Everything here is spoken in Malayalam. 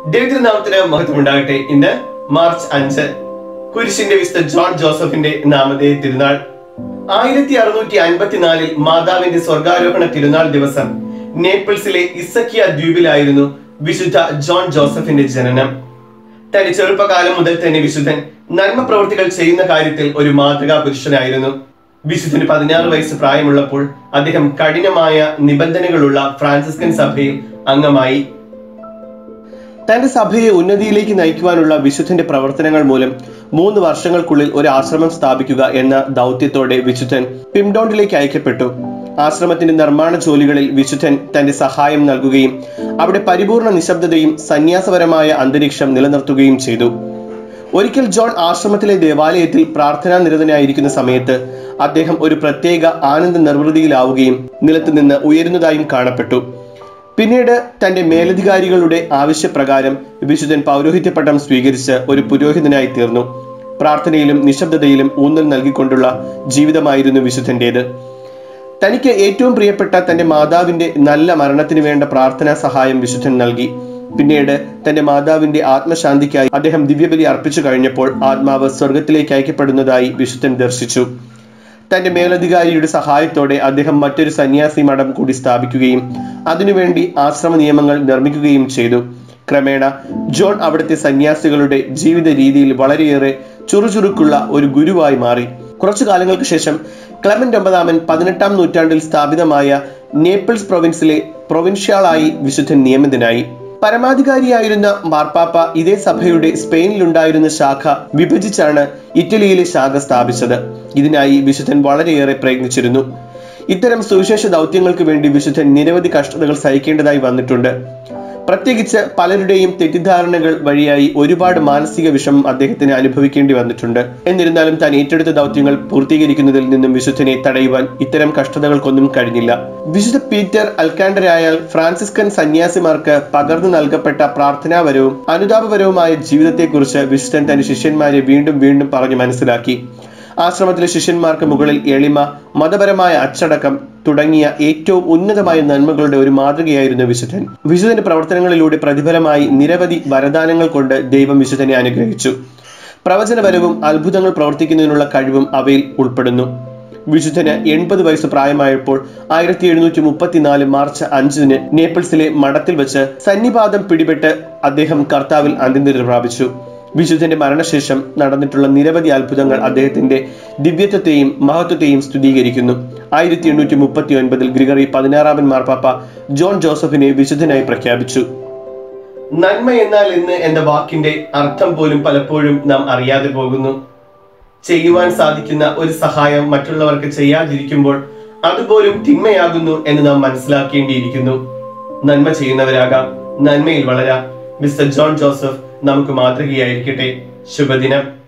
ദൈവത്തിനാമത്തിന് മഹത്വം ഉണ്ടാകട്ടെ ഇന്ന് മാർച്ച് അഞ്ച് കുരിശിന്റെ വിശുദ്ധ ജോൺ ജോസഫിന്റെ നാമധേയ തിരുനാൾ ആയിരത്തി അറുന്നൂറ്റി അൻപത്തിനാലിൽ മാതാവിന്റെ സ്വർഗാരോഹണ തിരുനാൾ ദിവസം നേപ്പിൾസിലെ ഇസക്കിയ ദ്വീപിലായിരുന്നു വിശുദ്ധ ജോൺ ജോസഫിന്റെ ജനനം തന്റെ ചെറുപ്പകാലം മുതൽ തന്നെ വിശുദ്ധൻ നന്മ പ്രവൃത്തികൾ ചെയ്യുന്ന കാര്യത്തിൽ ഒരു മാതൃകാ പുരുഷനായിരുന്നു വിശുദ്ധന് പതിനാറ് വയസ്സ് പ്രായമുള്ളപ്പോൾ അദ്ദേഹം കഠിനമായ നിബന്ധനകളുള്ള ഫ്രാൻസിസ്കൻ സഭയിൽ അംഗമായി തന്റെ സഭയെ ഉന്നതിയിലേക്ക് നയിക്കുവാനുള്ള വിശുദ്ധന്റെ പ്രവർത്തനങ്ങൾ മൂലം മൂന്ന് വർഷങ്ങൾക്കുള്ളിൽ ഒരു ആശ്രമം സ്ഥാപിക്കുക എന്ന ദൗത്യത്തോടെ വിശുദ്ധൻ പിംഡോണ്ടിലേക്ക് അയക്കപ്പെട്ടു ആശ്രമത്തിന്റെ നിർമ്മാണ ജോലികളിൽ വിശുദ്ധൻ തന്റെ സഹായം നൽകുകയും അവിടെ പരിപൂർണ നിശബ്ദതയും സന്യാസപരമായ അന്തരീക്ഷം നിലനിർത്തുകയും ചെയ്തു ഒരിക്കൽ ജോൺ ആശ്രമത്തിലെ ദേവാലയത്തിൽ പ്രാർത്ഥനാ നിരതനായിരിക്കുന്ന സമയത്ത് അദ്ദേഹം ഒരു പ്രത്യേക ആനന്ദ നിർവൃതിയിലാവുകയും നിലത്ത് നിന്ന് ഉയരുന്നതായും കാണപ്പെട്ടു പിന്നീട് തന്റെ മേലധികാരികളുടെ ആവശ്യപ്രകാരം വിശുദ്ധൻ പൗരോഹിത്യ പട്ടം സ്വീകരിച്ച് ഒരു പുരോഹിതനായി തീർന്നു പ്രാർത്ഥനയിലും നിശബ്ദതയിലും ഊന്നൽ നൽകിക്കൊണ്ടുള്ള ജീവിതമായിരുന്നു വിശുദ്ധന്റേത് തനിക്ക് ഏറ്റവും പ്രിയപ്പെട്ട തന്റെ മാതാവിന്റെ നല്ല മരണത്തിന് വേണ്ട പ്രാർത്ഥനാ സഹായം വിശുദ്ധൻ നൽകി പിന്നീട് തന്റെ മാതാവിന്റെ ആത്മശാന്തിക്കായി അദ്ദേഹം ദിവ്യബലി അർപ്പിച്ചു കഴിഞ്ഞപ്പോൾ ആത്മാവ് സ്വർഗത്തിലേക്ക് അയക്കപ്പെടുന്നതായി വിശുദ്ധൻ ദർശിച്ചു തന്റെ മേലധികാരിയുടെ സഹായത്തോടെ അദ്ദേഹം മറ്റൊരു സന്യാസി മഠം കൂടി സ്ഥാപിക്കുകയും അതിനുവേണ്ടി ആശ്രമ നിയമങ്ങൾ നിർമ്മിക്കുകയും ചെയ്തു ക്രമേണ ജോൺ അവിടുത്തെ സന്യാസികളുടെ ജീവിത രീതിയിൽ വളരെയേറെ ചുറുചുറുക്കുള്ള ഒരു ഗുരുവായി മാറി കുറച്ചു കാലങ്ങൾക്ക് ശേഷം ക്ലമന്റ് ഒമ്പതാമൻ പതിനെട്ടാം നൂറ്റാണ്ടിൽ സ്ഥാപിതമായ നേപ്പിൾസ് പ്രൊവിൻസിലെ പ്രൊവിൻഷ്യാളായി വിശുദ്ധൻ നിയമിതനായി പരമാധികാരിയായിരുന്ന മാർപ്പാപ്പ ഇതേ സഭയുടെ സ്പെയിനിലുണ്ടായിരുന്ന ശാഖ വിഭജിച്ചാണ് ഇറ്റലിയിലെ ശാഖ സ്ഥാപിച്ചത് ഇതിനായി വിശുദ്ധൻ വളരെയേറെ പ്രയത്നിച്ചിരുന്നു ഇത്തരം സുവിശേഷ ദൗത്യങ്ങൾക്ക് വേണ്ടി വിശുദ്ധൻ നിരവധി കഷ്ടതകൾ സഹിക്കേണ്ടതായി വന്നിട്ടുണ്ട് പ്രത്യേകിച്ച് പലരുടെയും തെറ്റിദ്ധാരണകൾ വഴിയായി ഒരുപാട് മാനസിക വിഷമം അദ്ദേഹത്തിന് അനുഭവിക്കേണ്ടി വന്നിട്ടുണ്ട് എന്നിരുന്നാലും താൻ ഏറ്റെടുത്ത ദൗത്യങ്ങൾ പൂർത്തീകരിക്കുന്നതിൽ നിന്നും വിശുദ്ധനെ തടയുവാൻ ഇത്തരം കഷ്ടതകൾക്കൊന്നും കഴിഞ്ഞില്ല വിശുദ്ധ പീറ്റർ അൽക്കാണ്ടരായാൽ ഫ്രാൻസിസ്കൻ സന്യാസിമാർക്ക് പകർന്നു നൽകപ്പെട്ട പ്രാർത്ഥനാപരവും അനുതാപപരവുമായ ജീവിതത്തെക്കുറിച്ച് വിശുദ്ധൻ തന്റെ ശിഷ്യന്മാരെ വീണ്ടും വീണ്ടും പറഞ്ഞു മനസ്സിലാക്കി ആശ്രമത്തിലെ ശിഷ്യന്മാർക്ക് മുകളിൽ എളിമ മതപരമായ അച്ചടക്കം തുടങ്ങിയ ഏറ്റവും ഉന്നതമായ നന്മകളുടെ ഒരു മാതൃകയായിരുന്നു വിശുദ്ധൻ വിശുദ്ധന്റെ പ്രവർത്തനങ്ങളിലൂടെ പ്രതിഫലമായി നിരവധി വരദാനങ്ങൾ കൊണ്ട് ദൈവം വിശുദ്ധനെ അനുഗ്രഹിച്ചു പ്രവചനപരവും അത്ഭുതങ്ങൾ പ്രവർത്തിക്കുന്നതിനുള്ള കഴിവും അവയിൽ ഉൾപ്പെടുന്നു വിശുദ്ധന് എൺപത് വയസ്സ് പ്രായമായപ്പോൾ ആയിരത്തി എഴുന്നൂറ്റി മുപ്പത്തിനാല് മാർച്ച് അഞ്ചിന് നേപ്പിൾസിലെ മഠത്തിൽ വെച്ച് സന്നിപാതം പിടിപെട്ട് അദ്ദേഹം കർത്താവിൽ അന്ത്യനിര പ്രാപിച്ചു വിശുദ്ധന്റെ മരണശേഷം നടന്നിട്ടുള്ള നിരവധി അത്ഭുതങ്ങൾ അദ്ദേഹത്തിന്റെ ദിവ്യത്വത്തെയും മഹത്വത്തെയും സ്തുതീകരിക്കുന്നു ആയിരത്തി എണ്ണൂറ്റി മുപ്പത്തി ഒൻപതിൽ ഗ്രിഗറി പതിനാറാമൻ മാർപ്പാപ്പ ജോൺ ജോസഫിനെ വിശുദ്ധനായി പ്രഖ്യാപിച്ചു നന്മ എന്നാൽ എന്ന് എന്ന വാക്കിന്റെ അർത്ഥം പോലും പലപ്പോഴും നാം അറിയാതെ പോകുന്നു ചെയ്യുവാൻ സാധിക്കുന്ന ഒരു സഹായം മറ്റുള്ളവർക്ക് ചെയ്യാതിരിക്കുമ്പോൾ അതുപോലും തിന്മയാകുന്നു എന്ന് നാം മനസ്സിലാക്കേണ്ടിയിരിക്കുന്നു നന്മ ചെയ്യുന്നവരാകാം നന്മയിൽ വളരാം മിസ്റ്റർ ജോൺ ജോസഫ് നമുക്ക് മാതൃകയായിരിക്കട്ടെ ശുഭദിനം